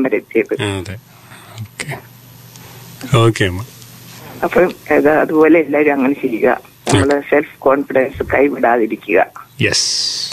വരെ എത്തിയത് ആ, അതെ ഓക്കെ ഓക്കെ അമ്മ അപ്പം ഇത് അതുപോലെ എല്ലാവരും അങ്ങനെ ചെയ്യുക നമ്മള് സെൽഫ് കോൺഫിഡൻസ് കൈവിടാതിരിക്കുക യെസ്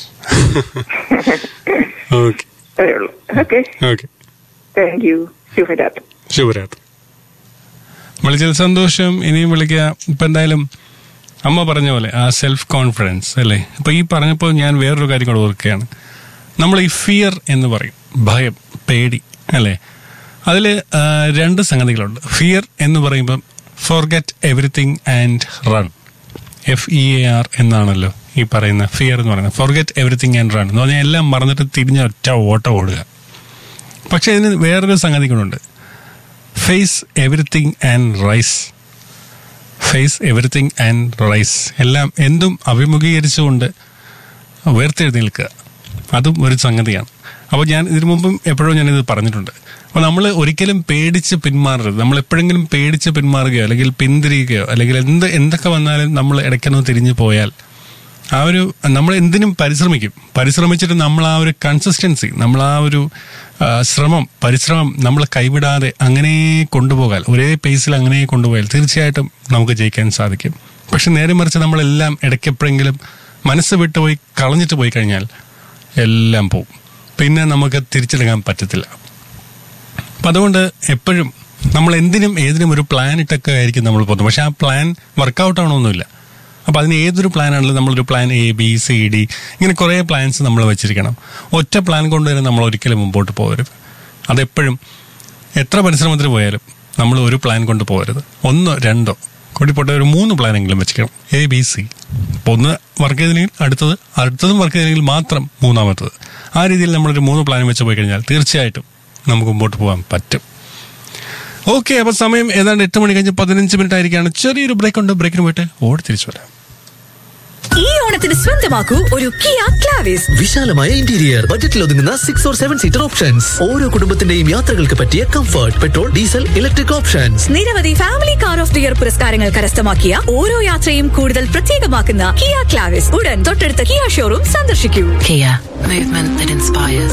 ഓക്കെ അത്രേ ഉള്ളൂ ഓക്കെ ഓക്കെ താങ്ക് യു ശുഭരാത്രി ശുഭരാത്രി വിളിച്ചത് സന്തോഷം ഇനിയും വിളിക്കുക ഇപ്പം എന്തായാലും അമ്മ പറഞ്ഞ പോലെ ആ സെൽഫ് കോൺഫിഡൻസ് അല്ലേ അപ്പോൾ ഈ പറഞ്ഞപ്പോൾ ഞാൻ വേറൊരു കാര്യം കൂടെ ഓർക്കുകയാണ് നമ്മൾ ഈ ഫിയർ എന്ന് പറയും ഭയം പേടി അല്ലേ അതിൽ രണ്ട് സംഗതികളുണ്ട് ഫിയർ എന്ന് പറയുമ്പം forget everything and run F E A R എന്നാണല്ലോ ഈ പറയുന്ന ഫിയർ എന്ന് പറയുന്നത് ഫോർഗെറ്റ് എവറിത്തിങ് ആൻഡ് റൺ എന്ന് പറഞ്ഞാൽ എല്ലാം മറന്നിട്ട് തിരിഞ്ഞ ഒറ്റ ഓട്ടം ഓടുക പക്ഷേ ഇതിന് വേറൊരു സംഗതി കൂടെ face everything and rise face everything and rise എല്ലാം എന്തും അഭിമുഖീകരിച്ചുകൊണ്ട് ഉയർത്തെഴുന്നേൽക്കുക അതും ഒരു സംഗതിയാണ് അപ്പോൾ ഞാൻ ഇതിനു മുമ്പും എപ്പോഴും ഞാനിത് പറഞ്ഞിട്ടുണ്ട് അപ്പോൾ നമ്മൾ ഒരിക്കലും പേടിച്ച് പിന്മാറരുത് നമ്മൾ എപ്പോഴെങ്കിലും പേടിച്ച് പിന്മാറുകയോ അല്ലെങ്കിൽ പിന്തിരിയുകയോ അല്ലെങ്കിൽ എന്ത് എന്തൊക്കെ വന്നാലും നമ്മൾ ഇടയ്ക്കൊന്ന് തിരിഞ്ഞു പോയാൽ ആ ഒരു നമ്മൾ എന്തിനും പരിശ്രമിക്കും പരിശ്രമിച്ചിട്ട് നമ്മൾ ആ ഒരു കൺസിസ്റ്റൻസി നമ്മൾ ആ ഒരു ആ, ശ്രമം പരിശ്രമം നമ്മൾ കൈവിടാതെ അങ്ങനെ കൊണ്ടുപോകാൻ ഒരേ പേസിൽ അങ്ങനെ കൊണ്ടുപോയാൽ തീർച്ചയായിട്ടും നമുക്ക് ജയിക്കാൻ സാധിക്കും പക്ഷെ നേരെ മറിച്ച് നമ്മളെല്ലാം ഇടയ്ക്കെപ്പോഴെങ്കിലും മനസ്സ് വിട്ടുപോയി കളഞ്ഞിട്ട് പോയി കഴിഞ്ഞാൽ എല്ലാം പോവും പിന്നെ നമുക്ക് തിരിച്ചെടുക്കാൻ പറ്റത്തില്ല അപ്പം അതുകൊണ്ട് എപ്പോഴും നമ്മൾ എന്തിനും ഏതിനും ഒരു പ്ലാൻ ഇട്ടൊക്കെ ആയിരിക്കും നമ്മൾ പോകുന്നത് പക്ഷെ ആ പ്ലാൻ വർക്കൗട്ട് ആവണമെന്നില്ല അപ്പം അതിന് ഏതൊരു പ്ലാൻ ആണെങ്കിലും നമ്മളൊരു plan A B C D ഇങ്ങനെ കുറേ പ്ലാൻസ് നമ്മൾ വെച്ചിരിക്കണം ഒറ്റ പ്ലാൻ കൊണ്ട് തന്നെ നമ്മൾ ഒരിക്കലും മുമ്പോട്ട് പോകരുത് അതെപ്പോഴും എത്ര പരിശ്രമത്തിന് പോയാലും നമ്മൾ ഒരു പ്ലാൻ കൊണ്ട് പോകരുത് ഒന്നോ രണ്ടോ കൂടിപ്പോട്ടെ ഒരു മൂന്ന് പ്ലാനെങ്കിലും വെച്ചിരിക്കണം എ ബി സി അപ്പോൾ ഒന്ന് വർക്ക് ചെയ്തില്ലെങ്കിൽ അടുത്തത് അടുത്തതും വർക്ക് ചെയ്തില്ലെങ്കിൽ മാത്രം മൂന്നാമത്തത് ആ രീതിയിൽ നമ്മളൊരു മൂന്ന് പ്ലാൻ വെച്ച് പോയി കഴിഞ്ഞാൽ തീർച്ചയായിട്ടും നമുക്ക് മുമ്പോട്ട് പോകാൻ പറ്റും ഓക്കെ അപ്പൊ സമയം ഏതാണ്ട് എട്ട് മണി കഴിഞ്ഞ് പതിനഞ്ച് മിനിറ്റ് ആയിരിക്കാണ് ചെറിയൊരു ബ്രേക്ക് ഉണ്ട് ബ്രേക്കിന് പോയിട്ട് ഓടി തിരിച്ചു വരാം ഈ ഓണത്തിന് സ്വന്തമാക്കൂ ഒരു കിയ ക്ലാവിസ് വിശാലമായ ഇന്റീരിയർ ബജറ്റിൽ ഒതുങ്ങുന്ന six or seven seater options ഓരോ കുടുംബത്തിന്റെയും യാത്രകൾക്ക് പറ്റിയ comfort petrol diesel electric options നിരവധി family car of the year പുരസ്കാരങ്ങൾ കരസ്ഥമാക്കിയ ഓരോ യാത്രയും കൂടുതൽ പ്രത്യേകമാക്കുന്ന കിയ ക്ലാവിസ് ഉടൻ തൊട്ടടുത്ത കിയ ഷോറൂം സന്ദർശിക്കൂ Kia, movement that inspires.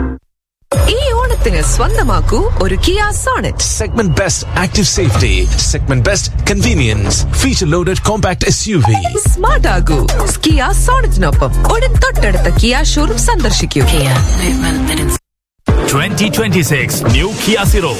ഈ ഓണത്തിന് സ്വന്തമാക്കൂ ഒരു Kia Sonet Segment Best Active Safety, Segment Best Convenience, Feature Loaded Compact SUV. Smart ആകൂ കിയ സോണറ്റിനൊപ്പം ഉടൻ തൊട്ടടുത്ത കിയ ഷോറൂം സന്ദർശിക്കൂ Kia, movement that inspires. 2026 New Kia Ceros